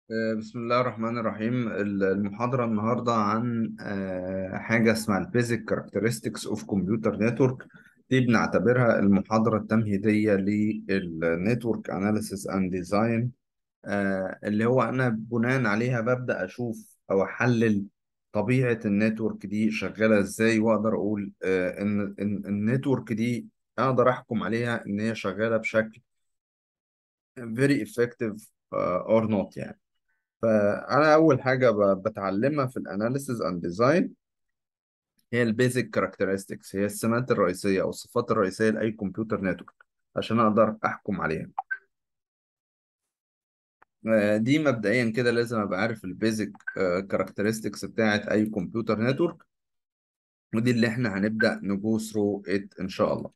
آه، بسم الله الرحمن الرحيم ال- المحاضرة النهاردة عن آه، حاجة اسمها البيزك كاركترستكس اوف كمبيوتر نتورك دي بنعتبرها المحاضرة التمهيدية للنتورك اناليسيس اند ديزاين اللي هو أنا بناء عليها ببدأ أشوف أو أحلل طبيعة النتورك دي شغالة إزاي وأقدر أقول آه، إن إن النتورك دي أقدر أحكم عليها إن هي شغالة بشكل very effective آه، or not يعني فانا اول حاجه ب- بتعلمها في الاناليسز اند ديزاين هي البيزك كاركترستكس هي السمات الرئيسيه او الصفات الرئيسيه لاي كمبيوتر نتورك عشان اقدر احكم عليها آه، دي مبدئيا كده لازم ابقى عارف البيزك كاركترستكس بتاعت اي كمبيوتر نتورك ودي اللي احنا هنبدا نجو ثرو ات ان شاء الله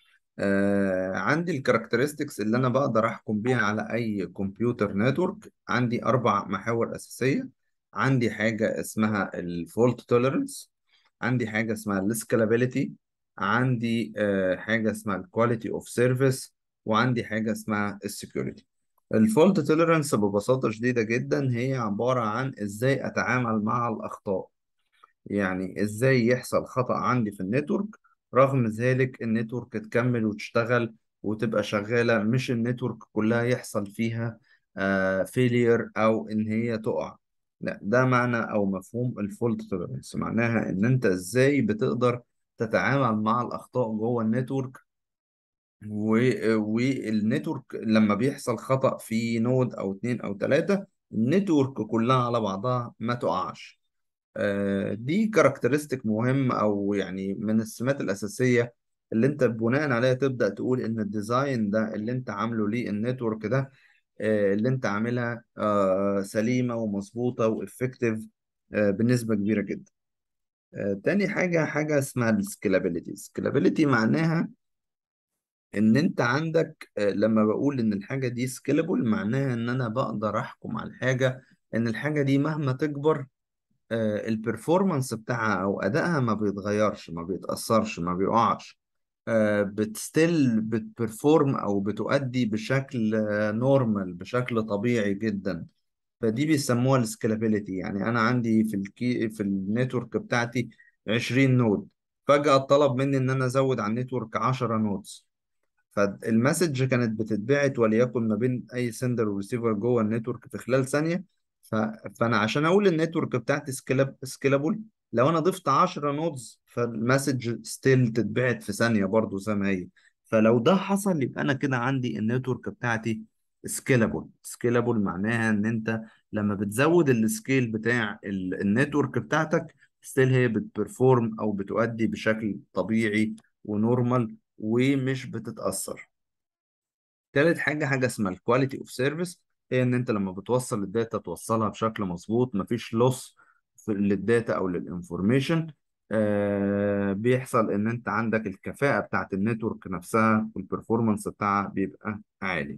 آه عندي الكاركترستكس اللي انا بقدر احكم بيها على اي كمبيوتر نتورك عندي اربع محاور اساسيه عندي حاجه اسمها الفولت توليرنس عندي حاجه اسمها السكالابيليتي عندي آه حاجه اسمها الكواليتي اوف سيرفيس وعندي حاجه اسمها السكيورتي الفولت توليرنس ببساطه شديده جدا هي عباره عن ازاي اتعامل مع الاخطاء يعني ازاي يحصل خطأ عندي في النتورك رغم ذلك النتورك تكمل وتشتغل وتبقى شغالة مش النتورك كلها يحصل فيها فيلير او ان هي تقع لا ده معنى او مفهوم الفولت توليرنس معناها ان انت ازاي بتقدر تتعامل مع الاخطاء جوه النتورك و- والنتورك لما بيحصل خطأ في نود او اتنين او تلاتة النتورك كلها على بعضها ما تقعش آه، دي كاركترستيك مهم او يعني من السمات الاساسيه اللي انت بناء عليها تبدا تقول ان الديزاين ده اللي انت عامله ليه النتورك ده آه، اللي انت عاملها آه، سليمه ومظبوطه وافكتيف بنسبه كبيره جدا آه، تاني حاجه حاجه اسمها السكيلابيليتي السكيلابيليتي معناها ان انت عندك آه، لما بقول ان الحاجه دي سكيلابل معناها ان انا بقدر احكم على الحاجه ان الحاجه دي مهما تكبر البرفورمانس بتاعها او ادائها ما بيتغيرش ما بيتاثرش ما بيقعش آه، بتستيل بتبرفورم او بتؤدي بشكل نورمال بشكل طبيعي جدا فدي بيسموها السكيلابيليتي يعني انا عندي في الكي في النتورك بتاعتي 20 نود فجأة طلب مني ان انا ازود على النتورك 10 نودز فالمسج كانت بتتبعت وليكن ما بين اي سندر وريسيفر جوه النتورك في خلال ثانيه ف... فانا عشان اقول النتورك بتاعتي سكيلاب سكيلابل لو انا ضفت 10 نودز فالمسج ستيل تتبعت في ثانيه برضو زي ما هي فلو ده حصل يبقى انا كده عندي النتورك بتاعتي سكيلابل سكيلابل معناها ان انت لما بتزود السكيل بتاع ال- النتورك بتاعتك ستيل هي بتبرفورم او بتؤدي بشكل طبيعي ونورمال ومش بتتأثر تالت حاجة حاجة اسمها الكواليتي اوف سيرفيس هي ان انت لما بتوصل الداتا توصلها بشكل مظبوط مفيش لوس في للداتا او للانفورميشن آه بيحصل ان انت عندك الكفاءة بتاعت النتورك نفسها والبرفورمانس بتاعها بيبقى عالي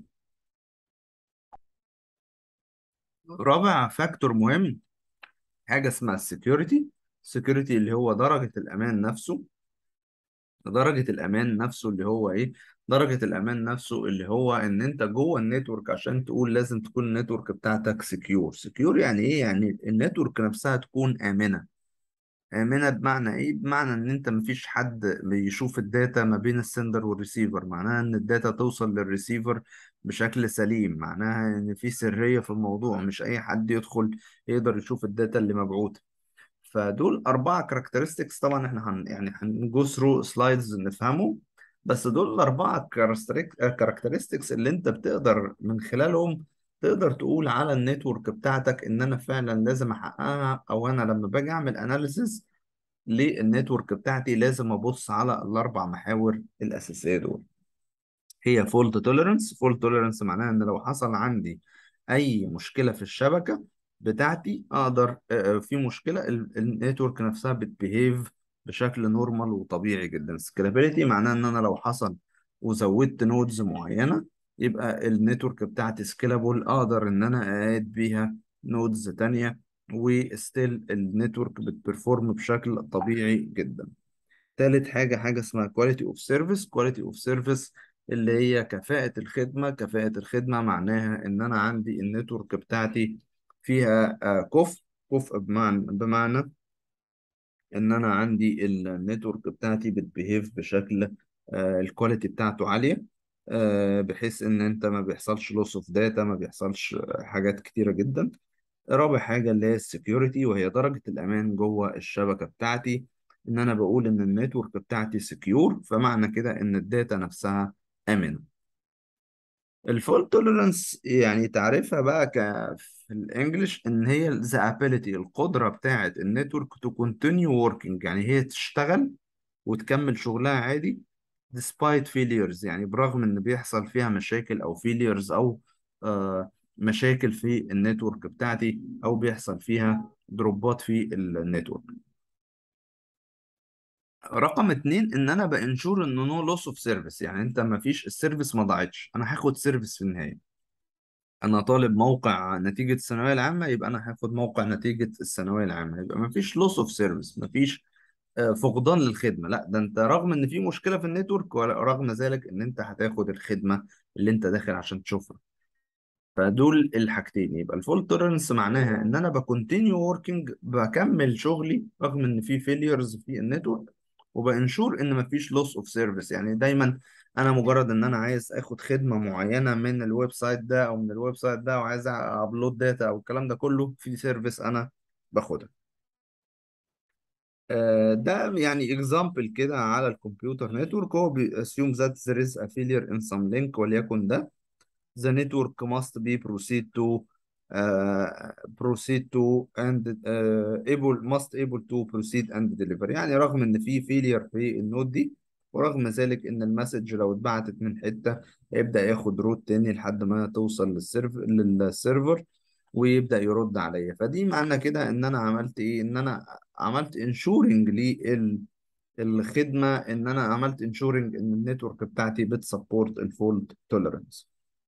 رابع فاكتور مهم حاجة اسمها السكيورتي السكيورتي اللي هو درجة الأمان نفسه درجة الأمان نفسه اللي هو إيه؟ درجة الأمان نفسه اللي هو إن أنت جوه النتورك عشان تقول لازم تكون النتورك بتاعتك سكيور، سكيور يعني إيه؟ يعني النتورك نفسها تكون آمنة، آمنة بمعنى إيه؟ بمعنى إن أنت مفيش حد بيشوف الداتا ما بين السندر والريسيفر، معناها إن الداتا توصل للريسيفر بشكل سليم، معناها إن في سرية في الموضوع، مش أي حد يدخل يقدر يشوف الداتا اللي مبعوثة. فدول أربعة كاركترستكس طبعا احنا هن يعني هنجو ثرو سلايدز نفهمه بس دول الأربعة كاركترستكس اللي أنت بتقدر من خلالهم تقدر تقول على النتورك بتاعتك إن أنا فعلا لازم أحققها أو أنا لما باجي أعمل أناليسيز للنتورك بتاعتي لازم أبص على الأربع محاور الأساسية دول هي فولت توليرنس فولت توليرنس معناها ان لو حصل عندي اي مشكله في الشبكه بتاعتي اقدر آه، آه، في مشكله ال- النتورك نفسها بتبيهيف بشكل نورمال وطبيعي جدا سكيلابيليتي معناها ان انا لو حصل وزودت نودز معينه يبقى النتورك بتاعتي سكيلابل اقدر ان انا ااد بيها نودز تانية وستيل النتورك بتبرفورم بشكل طبيعي جدا تالت حاجة حاجة اسمها كواليتي اوف سيرفيس كواليتي اوف سيرفيس اللي هي كفاءة الخدمة كفاءة الخدمة معناها ان انا عندي النتورك بتاعتي فيها آه، كفء كفء بمعنى بمعنى ان انا عندي النتورك بتاعتي بتبيهيف بشكل آه، الكواليتي بتاعته عالية آه، بحيث ان انت ما بيحصلش لوس اوف داتا ما بيحصلش حاجات كتيرة جدا رابع حاجة اللي هي السكيورتي وهي درجة الأمان جوه الشبكة بتاعتي إن أنا بقول إن النتورك بتاعتي سكيور فمعنى كده إن الداتا نفسها آمنة. الفولت توليرانس يعني تعريفها بقى ك في الانجليش ان هي the ability القدره بتاعه النتورك to continue working يعني هي تشتغل وتكمل شغلها عادي despite failures يعني برغم ان بيحصل فيها مشاكل او failures او آه مشاكل في النتورك بتاعتي او بيحصل فيها دروبات في النتورك رقم اتنين ان انا بانشور ان نو لوس اوف سيرفيس يعني انت ما فيش السيرفيس ما ضاعتش انا هاخد سيرفيس في النهايه انا طالب موقع نتيجه الثانويه العامه يبقى انا هاخد موقع نتيجه الثانويه العامه يبقى ما فيش لوس اوف سيرفيس ما فيش آه، فقدان للخدمه لا ده انت رغم ان في مشكله في النتورك ورغم ذلك ان انت هتاخد الخدمه اللي انت داخل عشان تشوفها فدول الحاجتين يبقى الفول توليرنس معناها ان انا بكونتينيو وركينج بكمل شغلي رغم ان في فيليرز في النتورك وبانشور ان مفيش لوس اوف سيرفيس يعني دايما انا مجرد ان انا عايز اخد خدمه معينه من الويب سايت ده او من الويب سايت ده وعايز ابلود داتا او الكلام ده كله في سيرفيس انا باخدها آه، ده يعني اكزامبل كده على الكمبيوتر نتورك هو بيأسيوم ذات there is a failure in some link وليكن ده the network must be proceed to uh, proceed to and uh, able must able to proceed and deliver يعني رغم ان في failure في النود دي ورغم ذلك ان المسج لو اتبعتت من حته يبدا ياخد روت تاني لحد ما توصل للسيرفر للسيرفر ويبدا يرد عليا فدي معنى كده ان انا عملت ايه ان انا عملت انشورنج للخدمه ان انا عملت انشورنج ان النتورك بتاعتي بتسبورت الفولت توليرنس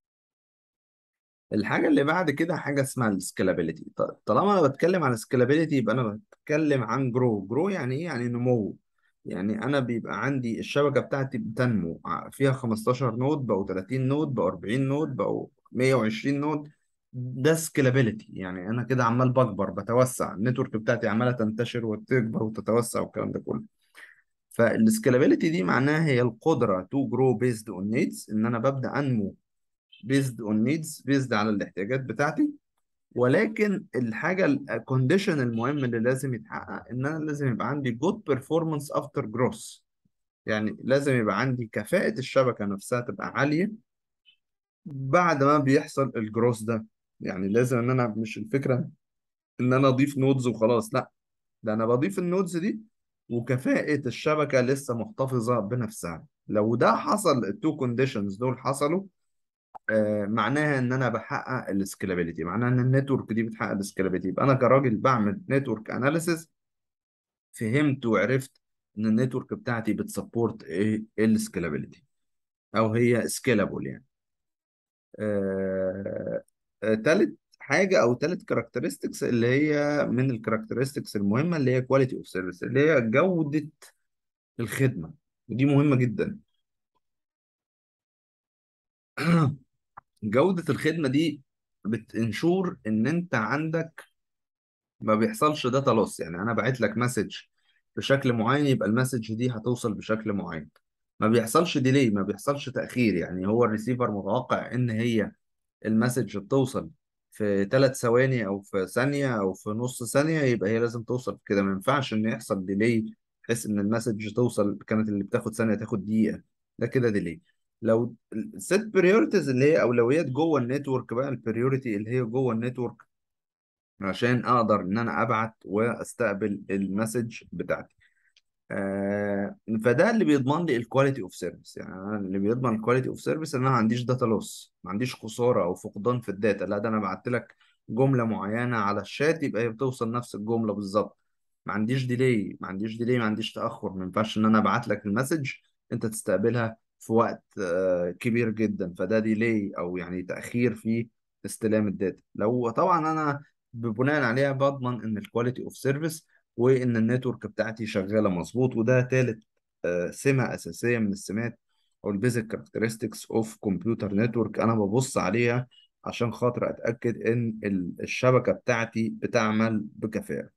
الحاجة اللي بعد كده حاجة اسمها السكيلابيليتي طالما أنا بتكلم عن السكيلابيليتي يبقى أنا بتكلم عن جرو جرو يعني إيه؟ يعني نمو يعني أنا بيبقى عندي الشبكة بتاعتي بتنمو فيها 15 نود بقوا 30 نود بقوا 40 نود بقوا 120 نود ده سكيلابيليتي يعني أنا كده عمال بكبر بتوسع النتورك بتاعتي عمالة تنتشر وتكبر وتتوسع والكلام ده كله فالسكيلابيليتي دي معناها هي القدرة تو جرو بيزد اون نيدز إن أنا ببدأ أنمو بيزد اون نيدز بيزد على الاحتياجات بتاعتي ولكن الحاجه الكونديشن المهم اللي لازم يتحقق ان انا لازم يبقى عندي جود بيرفورمانس افتر جروث يعني لازم يبقى عندي كفاءه الشبكه نفسها تبقى عاليه بعد ما بيحصل الجروث ده يعني لازم ان انا مش الفكره ان انا اضيف نودز وخلاص لا ده انا بضيف النودز دي وكفاءه الشبكه لسه محتفظه بنفسها لو ده حصل التو كونديشنز دول حصلوا آه، معناها ان انا بحقق السكيلابيلتي معناها ان النتورك دي بتحقق السكيلابيلتي يبقى انا كراجل بعمل نتورك اناليسيس فهمت وعرفت ان النتورك بتاعتي بتسبورت ايه السكيلابيلتي او هي سكيلابل يعني آه، آه، تالت حاجه او تالت كاركترستكس اللي هي من الكاركترستكس المهمه اللي هي كواليتي اوف سيرفيس اللي هي جوده الخدمه ودي مهمه جدا جودة الخدمة دي بتنشور ان انت عندك ما بيحصلش داتا لوس يعني انا بعت لك مسج بشكل معين يبقى المسج دي هتوصل بشكل معين ما بيحصلش ديلي ما بيحصلش تأخير يعني هو الريسيفر متوقع ان هي المسج بتوصل في ثلاث ثواني او في ثانية او في نص ثانية يبقى هي لازم توصل كده ما ينفعش ان يحصل ديلي بحيث ان المسج توصل كانت اللي بتاخد ثانية تاخد دقيقة ده كده ديلي لو الست بريورتيز اللي هي اولويات جوه النتورك بقى البريورتي اللي هي جوه النتورك عشان اقدر ان انا ابعت واستقبل المسج بتاعتي آه فده اللي بيضمن لي الكواليتي اوف سيرفيس يعني أنا اللي بيضمن الكواليتي اوف سيرفيس ان انا ما عنديش داتا لوس ما عنديش خساره او فقدان في الداتا لا ده انا بعت لك جمله معينه على الشات يبقى هي بتوصل نفس الجمله بالظبط ما عنديش ديلي ما عنديش ديلي ما عنديش تاخر ما ينفعش ان انا ابعت لك المسج انت تستقبلها في وقت آه، كبير جدا فده ديلي او يعني تاخير في استلام الداتا لو طبعا انا بناء عليها بضمن ان الكواليتي اوف سيرفيس وان النتورك بتاعتي شغاله مظبوط وده ثالث سمه اساسيه من السمات او البيزك كاركترستكس اوف كمبيوتر نتورك انا ببص عليها عشان خاطر اتاكد ان ال- الشبكه بتاعتي بتعمل بكفاءه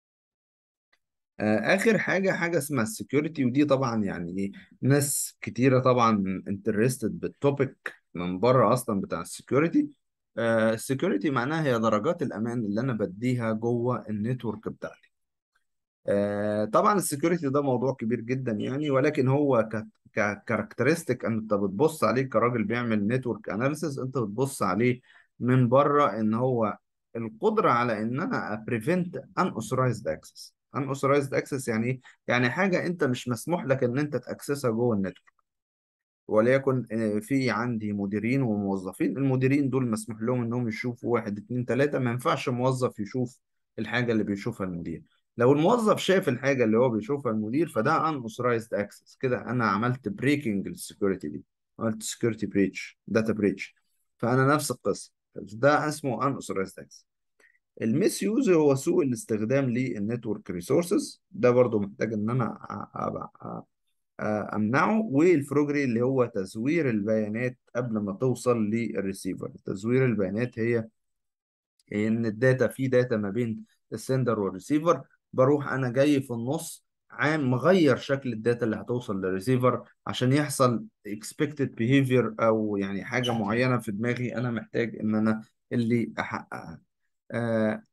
آه، اخر حاجه حاجه اسمها السكيورتي ودي طبعا يعني ايه ناس كتيره طبعا انترستد بالتوبيك من بره اصلا بتاع السكيورتي السكيورتي معناها هي درجات الامان اللي انا بديها جوه النتورك بتاعتي آه، طبعا السكيورتي ده موضوع كبير جدا يعني ولكن هو ك ككاركترستيك انت بتبص عليه كراجل بيعمل نتورك اناليسيس انت بتبص عليه من بره ان هو القدره على ان انا بريفنت ان اوثرايزد اكسس ان اوثرايزد اكسس يعني ايه يعني حاجه انت مش مسموح لك ان انت تاكسسها جوه النتورك وليكن آه، في عندي مديرين وموظفين المديرين دول مسموح لهم انهم يشوفوا واحد اتنين تلاتة ما ينفعش موظف يشوف الحاجة اللي بيشوفها المدير لو الموظف شاف الحاجة اللي هو بيشوفها المدير فده ان authorized access كده انا عملت بريكنج للسكيورتي دي عملت سكيورتي بريتش داتا بريتش فانا نفس القصة ده اسمه ان authorized access الميس يوز هو سوء الاستخدام للنتورك ريسورسز ده برضو محتاج ان انا أ- أ- آه، امنعه والفروجري اللي هو تزوير البيانات قبل ما توصل للريسيفر تزوير البيانات هي هي ان الداتا في داتا ما بين السندر والريسيفر بروح انا جاي في النص عام مغير شكل الداتا اللي هتوصل للريسيفر عشان يحصل expected behavior او يعني حاجة معينة في دماغي انا محتاج ان انا اللي احققها آه،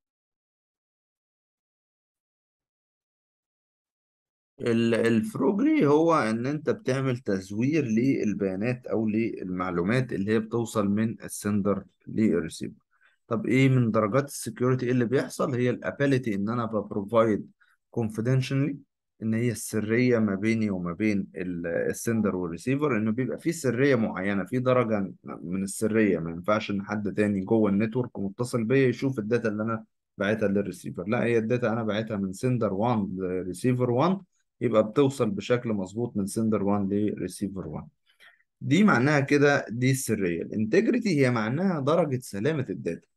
ال- الفروجري هو ان انت بتعمل تزوير للبيانات او للمعلومات اللي هي بتوصل من السندر للريسيفر طب ايه من درجات السكيورتي اللي بيحصل هي الابيليتي ان انا ببروفايد confidentially ان هي السريه ما بيني وما بين السندر والريسيفر انه بيبقى في سريه معينه في درجه من السريه ما ينفعش ان حد تاني جوه النتورك متصل بيا يشوف الداتا اللي انا بعتها للريسيفر لا هي الداتا انا بعتها من سندر 1 لريسيفر 1 يبقى بتوصل بشكل مظبوط من سندر 1 لريسيفر 1 دي معناها كده دي السرية الانتجريتي هي معناها درجة سلامة الداتا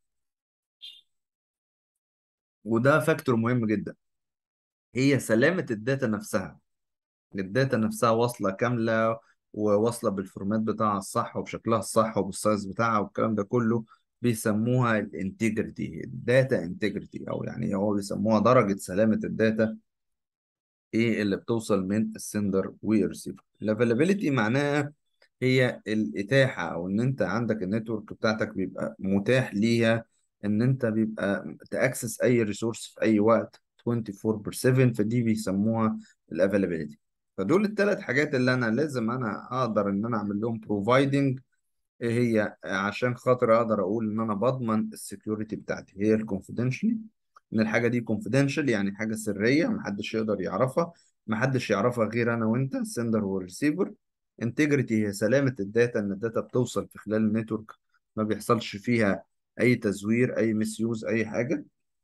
وده فاكتور مهم جدا هي سلامة الداتا نفسها الداتا نفسها واصلة كاملة وواصلة بالفورمات بتاعها الصح وبشكلها الصح وبالسايز بتاعها والكلام ده كله بيسموها الانتجريتي الداتا انتجريتي او يعني هو بيسموها درجة سلامة الداتا ايه اللي بتوصل من السندر والريسيفر الافيلابيلتي معناها هي الاتاحه او ان انت عندك النتورك بتاعتك بيبقى متاح ليها ان انت بيبقى تاكسس اي ريسورس في اي وقت 24/7 فدي بيسموها الافيلابيلتي فدول الثلاث حاجات اللي انا لازم انا اقدر ان انا اعمل لهم بروفايدنج ايه هي عشان خاطر اقدر اقول ان انا بضمن السكيورتي بتاعتي هي الكونفيدنشال ان الحاجه دي كونفيدنشال يعني حاجه سريه محدش يقدر يعرفها محدش يعرفها غير انا وانت السندر والريسيفر انتجريتي هي سلامه الداتا ان الداتا بتوصل في خلال النتورك ما بيحصلش فيها اي تزوير اي مسيوز اي حاجه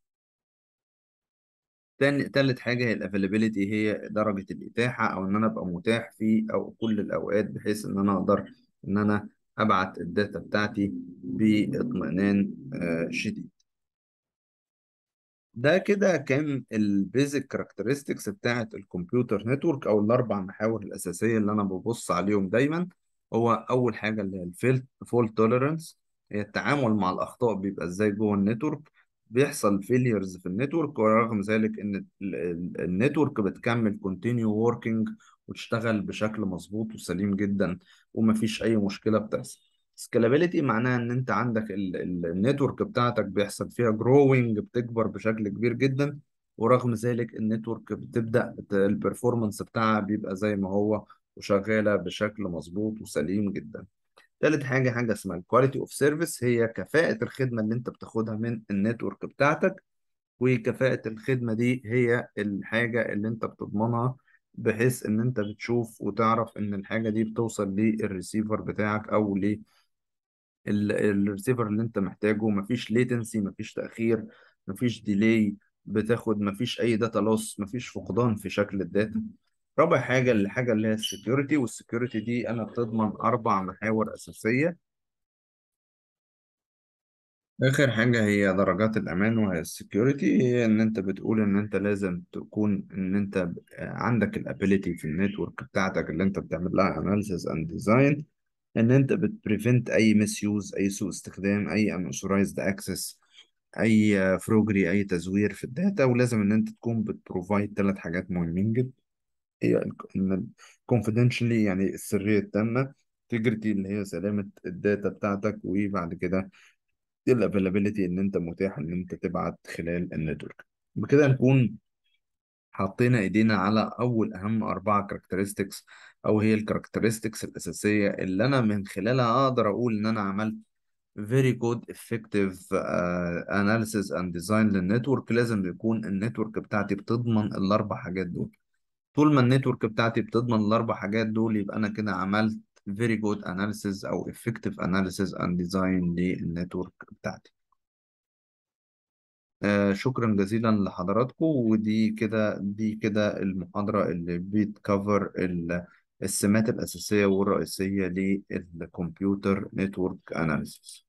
تاني تالت حاجة هي الافيلابيلتي هي درجة الإتاحة أو إن أنا أبقى متاح في أو كل الأوقات بحيث إن أنا أقدر إن أنا أبعت الداتا بتاعتي باطمئنان آه، شديد. ده كده كان البيزك كاركترستكس بتاعت الكمبيوتر نتورك او الاربع محاور الاساسيه اللي انا ببص عليهم دايما هو اول حاجه اللي هي الفيلت فول توليرانس هي التعامل مع الاخطاء بيبقى ازاي جوه النتورك بيحصل فيليرز في النتورك ورغم ذلك ان ال- ال- النتورك بتكمل كونتينيو ووركينج وتشتغل بشكل مظبوط وسليم جدا ومفيش اي مشكله بتحصل سكالابيليتي معناها ان انت عندك النتورك بتاعتك بيحصل فيها جروينج بتكبر بشكل كبير جدا ورغم ذلك النتورك بتبدأ البرفورمانس بتاعها بيبقى زي ما هو وشغالة بشكل مظبوط وسليم جدا تالت حاجة حاجة اسمها الكواليتي اوف سيرفيس هي كفاءة الخدمة اللي انت بتاخدها من النتورك بتاعتك وكفاءة الخدمة دي هي الحاجة اللي انت بتضمنها بحيث ان انت بتشوف وتعرف ان الحاجة دي بتوصل للريسيفر بتاعك او الريسيفر اللي انت محتاجه مفيش ليتنسي مفيش تأخير مفيش ديلي بتاخد مفيش اي داتا لوس مفيش فقدان في شكل الداتا رابع حاجة الحاجة اللي هي السكيورتي والسكيورتي دي انا بتضمن اربع محاور اساسية اخر حاجة هي درجات الامان وهي السكيورتي هي ان انت بتقول ان انت لازم تكون ان انت عندك الابيليتي في النتورك بتاعتك اللي انت بتعمل لها اناليسيس اند ديزاين ان انت بتبريفنت اي مس يوز اي سوء استخدام اي unauthorized access اي فروجري اي تزوير في الداتا ولازم ان انت تكون بتبروفايد ثلاث حاجات مهمين جدا هي ال- ان confidentially يعني السرية التامة integrity اللي هي سلامة الداتا بتاعتك وبعد كده الافيلابيلتي ان انت متاح ان انت تبعت خلال النتورك بكده نكون حطينا ايدينا على اول اهم اربعه كاركترستكس او هي الكاركترستكس الاساسيه اللي انا من خلالها اقدر اقول ان انا عملت very good effective uh, analysis and design للنتورك لازم يكون النتورك بتاعتي بتضمن الاربع حاجات دول طول ما النتورك بتاعتي بتضمن الاربع حاجات دول يبقى انا كده عملت very good analysis او effective analysis and design للنتورك بتاعتي آه شكرا جزيلا لحضراتكم ودي كده دي كده المحاضرة اللي بتكفر ال- السمات الأساسية والرئيسية للكمبيوتر نتورك أناليسيس